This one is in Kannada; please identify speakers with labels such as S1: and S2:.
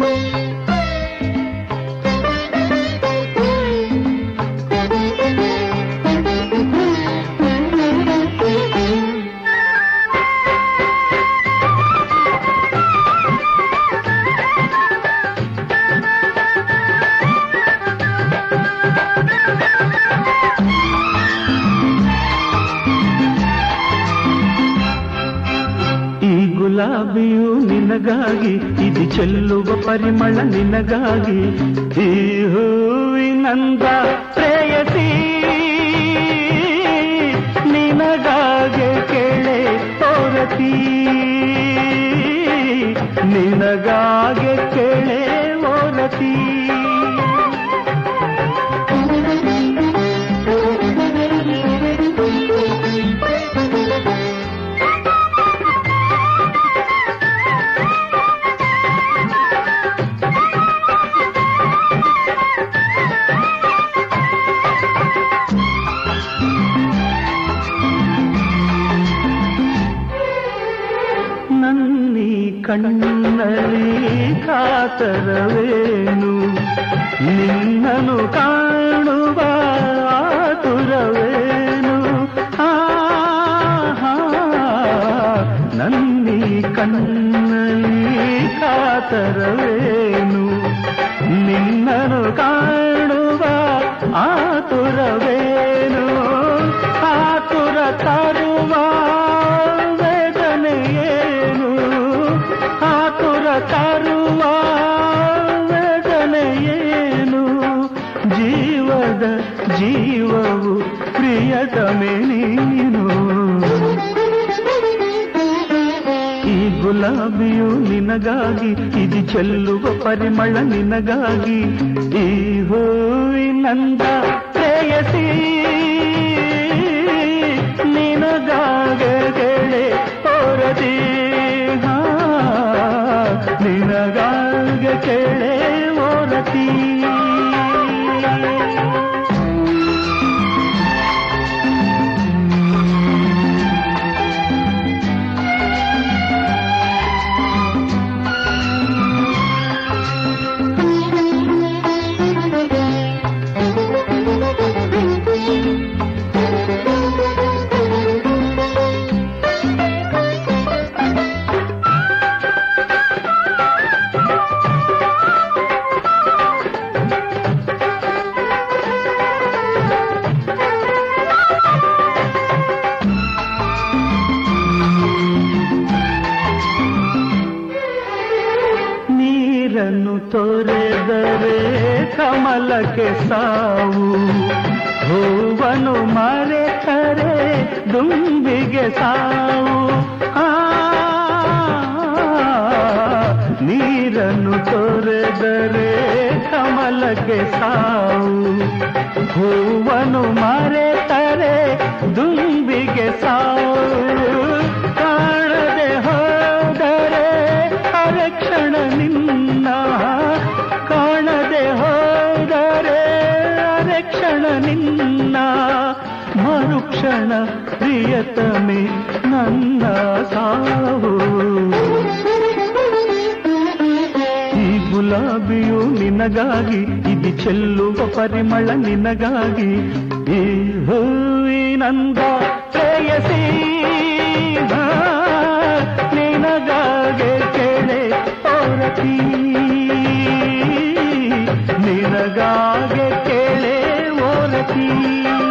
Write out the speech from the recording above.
S1: ಈ ಗುಲಾಬಿಯು ನಿನಗಾಗಿ ಇದು ಚೆಲ್ಲುವ ಪರಿಮಳ ನಿನಗಾಗಿ ಈ ಹೂವಿನಂದ ಪ್ರೇಯಸಿ ನಿನಗಾಗೆ ಕೇಳೆ ಓರತಿ ನಿನಗಾಗೆ ಕೇಳೆ ಓರತಿ ನನ್ನಿ ಕಣ್ಣಲ್ಲಿ ಕಾತರವೇನು ನಿನ್ನನು ಕಾಣುವ ಆತುರವೇನು ಆಹಾ, ನನ್ನಿ ಕಣ್ಣಲ್ಲಿ ಕಾತರವೇನು ನಿನ್ನನು ಕಾಣುವ ಆತುರವೇನು ಆತುರ ತರುವ ವೇದನೆಯೇನು ಆತುರ ತರುವ ವೇದನೆಯೇನು ಜೀವದ ಜೀವವು ಪ್ರಿಯತಮೆ ನೀನು ಈ ಗುಲಾಬಿಯು ನಿನಗಾಗಿ ಇದು ಚೆಲ್ಲುವ ಪರಿಮಳ ನಿನಗಾಗಿ ಈ ಹೂವಿನಂದ ಪ್ರೇಯಸಿ ನಿನಗಾಗೆ ಗೆಳೆ ಓರದಿ ಹಾ, ನಿನಗಾಗೆ ಕೇಳೆ ಓರತಿ ನೀರನ್ನು ತೊರೆದರೆ ಕಮಲಕ್ಕೆ ಸಾವು ಹೂವನು ಮರೆತರೆ ದುಂಬಿಗೆ ಸಾವು ಆ, ನೀರನ್ನು ತೊರೆದರೆ ಕಮಲಕ್ಕೆ ಸಾವು ಹೂವನು ಮರೆತರೆ ದುಂಬಿಗೆ ಸಾವು ಕಾಣದೆ ಹೋದರೆ ಅರಕ್ಷಣ ನಿನ್ನ ಕಾಣದೆ ಹೋದರೆ ಅರಕ್ಷಣ ನಿನ್ನ ಮರುಕ್ಷಣ ಪ್ರಿಯತಮೆ ನನ್ನ ಸಾವು ಈ ಗುಲಾಬಿಯು ನಿನಗಾಗಿ ಇದು ಚೆಲ್ಲುವ ಪರಿಮಳ ನಿನಗಾಗಿ ಈ ಹೂವಿನಂದ ಪ್ರೇಯಸಿ ಹಾ, ನಿನಗಾಗೆ ಕೇಳೆ ಓರತಿ ನಿನಗಾಗೆ ಕೇಳೆ ಓರತಿ